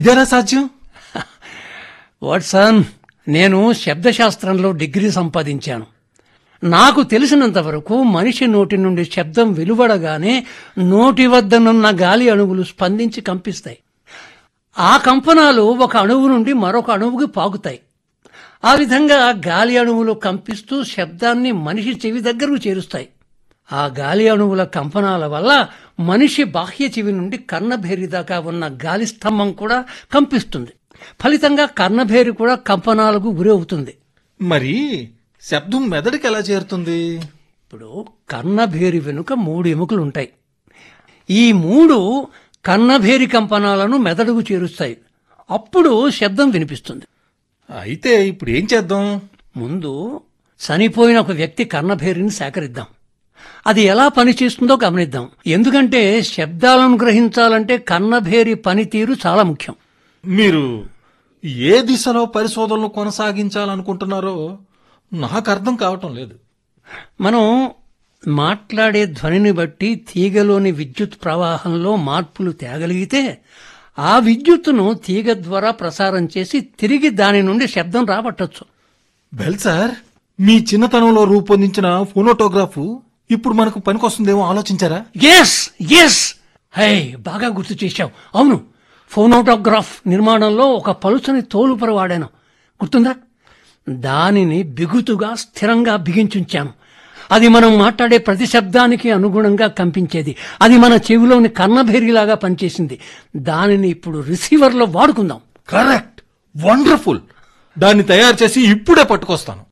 ఇదేనా సాధ్యం వాట్సన్ నేను శబ్దశాస్త్రంలో డిగ్రీ సంపాదించాను నాకు తెలిసినంత వరకు మనిషి నోటి నుండి శబ్దం వెలువడగానే నోటి వద్దనున్న గాలి అణువులు స్పందించి కంపిస్తాయి ఆ కంపనాలు ఒక అణువు నుండి మరొక అణువుకి పాకుతాయి ఆ విధంగా గాలి అణువులు కంపిస్తూ శబ్దాన్ని మనిషి చెవి దగ్గరకు చేరుస్తాయి ఆ గాలి అణువుల కంపనాల వల్ల మనిషి బాహ్య చెవి నుండి కర్ణభేరి దాకా ఉన్న గాలి స్తంభం కూడా కంపిస్తుంది ఫలితంగా కర్ణభేరి కూడా కంపనాలకు గురి అవుతుంది మరి శబ్దం మెదడుకి ఎలా చేరుతుంది ఇప్పుడు కర్ణభేరి వెనుక మూడు ఎముకలు ఉంటాయి ఈ మూడు కర్ణభేరి కంపనాలను మెదడుకు చేరుస్తాయి అప్పుడు శబ్దం వినిపిస్తుంది అయితే ఇప్పుడు ఏం చేద్దాం ముందు చనిపోయిన ఒక వ్యక్తి కర్ణభేరిని సేకరిద్దాం అది ఎలా పనిచేస్తుందో గమనిద్దాం ఎందుకంటే శబ్దాలను గ్రహించాలంటే కర్ణభేరి పనితీరు చాలా ముఖ్యం మీరు ఏ దిశలో పరిశోధనలు కొనసాగించాలనుకుంటున్నారో నాకు అర్థం కావటం లేదు మనం మాట్లాడే ధ్వనిని బట్టి తీగలోని విద్యుత్ ప్రవాహంలో మార్పులు తేగలిగితే ఆ విద్యుత్తును తీగ ద్వారా ప్రసారం చేసి తిరిగి దాని నుండి శబ్దం రాబట్టొచ్చు బెల్ సార్ మీ చిన్నతనంలో రూపొందించిన ఫోనోటోగ్రాఫ్ ఇప్పుడు మనకు పనికొస్తుందేమో ఆలోచించారా ఎస్ ఎస్ హై బాగా గుర్తు చేశావు అవును ఫోనోటోగ్రాఫ్ నిర్మాణంలో ఒక పలుచని తోలుపర వాడాను గుర్తుందా దానిని బిగుతుగా స్థిరంగా బిగించుంచాను అది మనం మాట్లాడే ప్రతి శబ్దానికి అనుగుణంగా కంపించేది అది మన చెవిలోని కర్ణభేరిలాగా పనిచేసింది దానిని ఇప్పుడు రిసీవర్లో వాడుకుందాం కరెక్ట్ వండర్ఫుల్ దాన్ని తయారు చేసి ఇప్పుడే పట్టుకొస్తాను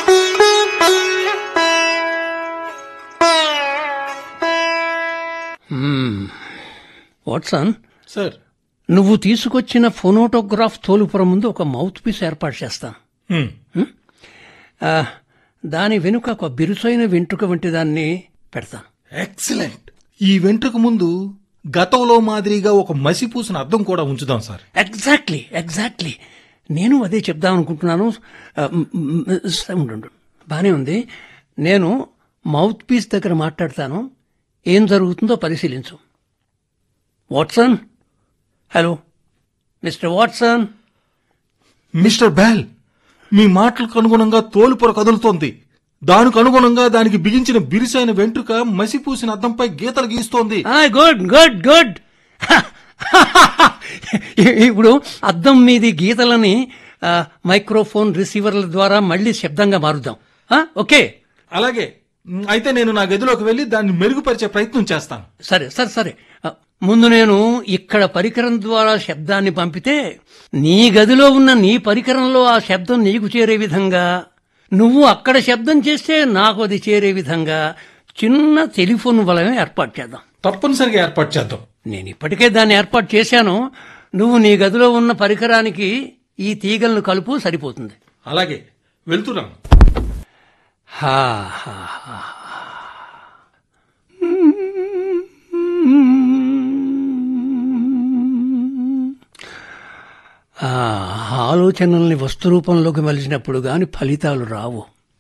వాట్సన్ సార్ నువ్వు తీసుకొచ్చిన ఫోనోటోగ్రాఫ్ తోలుపుర ముందు ఒక మౌత్ పీస్ ఏర్పాటు చేస్తాను హ్మ్. ఆ, దాని వెనుక ఒక బిరుసైన వెంట్రుక వంటి దాన్ని పెడతాను ఎక్సలెంట్ ఈ వెంట్రుక ముందు గతంలో మాదిరిగా ఒక మసిపూసిన అద్దం కూడా ఉంచుదాం సార్ ఎగ్జాక్ట్లీ ఎగ్జాక్ట్లీ నేను అదే చెప్దాం అనుకుంటున్నాను ఆ, మ్, మ్, మ్, ఉండు, ఉండు. బానే ఉంది నేను మౌత్ పీస్ దగ్గర మాట్లాడతాను ఏం జరుగుతుందో పరిశీలించు Watson hello mister Watson mister Bell మీ మాటలకు అనుగుణంగా తోలుపొర కదులుతోంది దానికి అనుగుణంగా దానికి బిగించిన బిరుసైన వెంట్రుక మసిపూసిన అద్దంపై గీతలు గీస్తోంది గుడ్ గుడ్ గుడ్ ఇప్పుడు అద్దం మీది గీతలని ఆ, మైక్రోఫోన్ రిసీవర్ల ద్వారా మళ్ళీ శబ్దంగా మారుద్దాం ఆ, ఓకే అలాగే మ్, అయితే నేను నా గదిలోకి వెళ్లి దాన్ని మెరుగుపరిచే ప్రయత్నం చేస్తాను సరే సరే సరే ఆ, ముందు నేను ఇక్కడ పరికరం ద్వారా శబ్దాన్ని పంపితే నీ గదిలో ఉన్న నీ పరికరంలో ఆ శబ్దం నీకు చేరే విధంగా నువ్వు అక్కడ శబ్దం చేస్తే నాకు అది చేరే విధంగా చిన్న టెలిఫోన్ వలయం ఏర్పాటు చేద్దాం తప్పనిసరిగా ఏర్పాటు చేద్దాం నేను ఇప్పటికే దాన్ని ఏర్పాటు చేశాను నువ్వు నీ గదిలో ఉన్న పరికరానికి ఈ తీగలను కలుపు సరిపోతుంది అలాగే వెళ్తున్నాం హా హా హా. ఆ ఆలోచనల్ని వస్తు రూపంలోకి మలిచినప్పుడు గాని ఫలితాలు రావు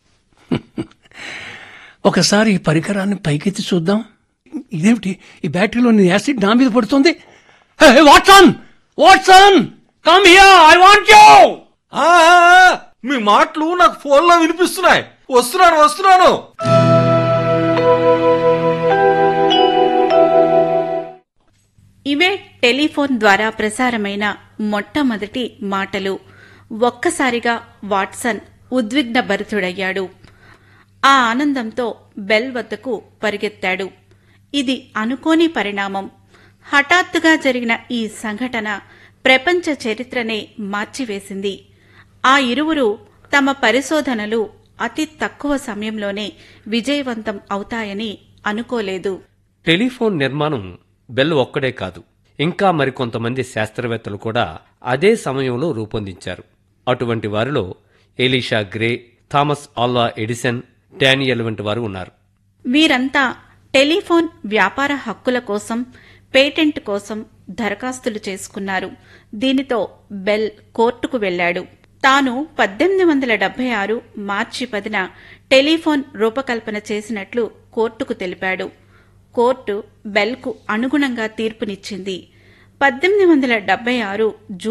ఒకసారి ఈ పరికరాన్ని పైకెత్తి చూద్దాం ఇదేమిటి ఈ బ్యాటరీలోని యాసిడ్ నా మీద పడుతుంది Watson Watson come here I want you ఆ, ఆ, ఆ, మీ మాటలు నాకు ఫోన్లో వినిపిస్తున్నాయి వస్తున్నాను వస్తున్నాను ఇవే టెలిఫోన్ ద్వారా ప్రసారమైన మొట్టమొదటి మాటలు ఒక్కసారిగా వాట్సన్ ఉద్విగ్న భరితుడయ్యాడు ఆ ఆనందంతో బెల్ వద్దకు పరిగెత్తాడు ఇది అనుకోని పరిణామం హఠాత్తుగా జరిగిన ఈ సంఘటన ప్రపంచ చరిత్రనే మార్చివేసింది ఆ ఇరువురు తమ పరిశోధనలు అతి తక్కువ సమయంలోనే విజయవంతం అవుతాయని అనుకోలేదు టెలిఫోన్ నిర్మాణం బెల్ ఒక్కడే కాదు ఇంకా మరికొంతమంది శాస్త్రవేత్తలు కూడా అదే సమయంలో రూపొందించారు అటువంటి వారిలో Elisha Gray Thomas Alva Edison Daniel వంటి వారు ఉన్నారు వీరంతా టెలిఫోన్ వ్యాపార హక్కుల కోసం పేటెంట్ కోసం దరఖాస్తులు చేసుకున్నారు దీనితో బెల్ కోర్టుకు వెళ్లాడు తాను పద్దెనిమిది వందల డెబ్బై ఆరు మార్చి పదిన టెలిఫోన్ రూపకల్పన చేసినట్లు కోర్టుకు తెలిపాడు కోర్టు బెల్కు అనుగుణంగా తీర్పునిచ్చింది పద్దెనిమిది వందల డెబ్బై ఆరు